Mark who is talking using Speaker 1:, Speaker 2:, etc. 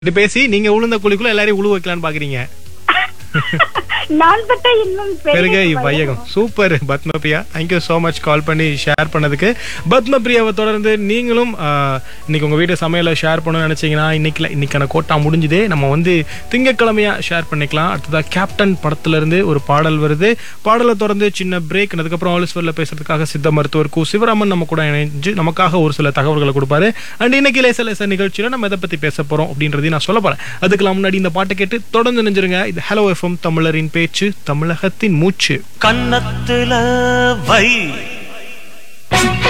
Speaker 1: இது பேசி நீங்க உளுந்த குழிக்குள்ள எல்லாரையும் உழு வைக்கலாம்னு பாக்குறீங்க
Speaker 2: நான் பட்ட இன்னும்
Speaker 1: பெருக வையகம் super Padmapriya thank you so much call பண்ணி ஷேர் பண்ணதுக்கு பத்மபிரியாவை தொடர்ந்து நீங்களும் ஆஹ், இன்னைக்கு உங்க வீட்டு சமையலை ஷேர் பண்ணணும்னு நினைச்சீங்கன்னா இன்னைக்கு இன்னைக்கான கோட்டா முடிஞ்சுது நம்ம வந்து திங்கக்கிழமையா ஷேர் பண்ணிக்கலாம் அடுத்ததா கேப்டன் படத்துல இருந்து ஒரு பாடல் வருது பாடலை தொடர்ந்து சின்ன பிரேக் அதுக்கப்புறம் ஆலிஸ்வரில் பேசுறதுக்காக சித்த மருத்துவர் கு சிவராமன் நம்ம கூட இணைஞ்சு நமக்காக ஒரு சில தகவல்களை கொடுப்பாரு அண்ட் இன்னைக்கு லேச லேச நிகழ்ச்சியில நம்ம எதை பத்தி பேச போறோம் அப்படின்றதையும் நான் சொல்ல போறேன் அதுக்கெல்லாம் முன்னாடி இந்த பாட்டை கேட்டு தொடர்ந்து நினைஞ்சிருங்க இது ஹலோ எஃப்எம் தமிழரின் பேச்சு தமிழகத்தின் மூச்சு
Speaker 3: கன்னத்துல வை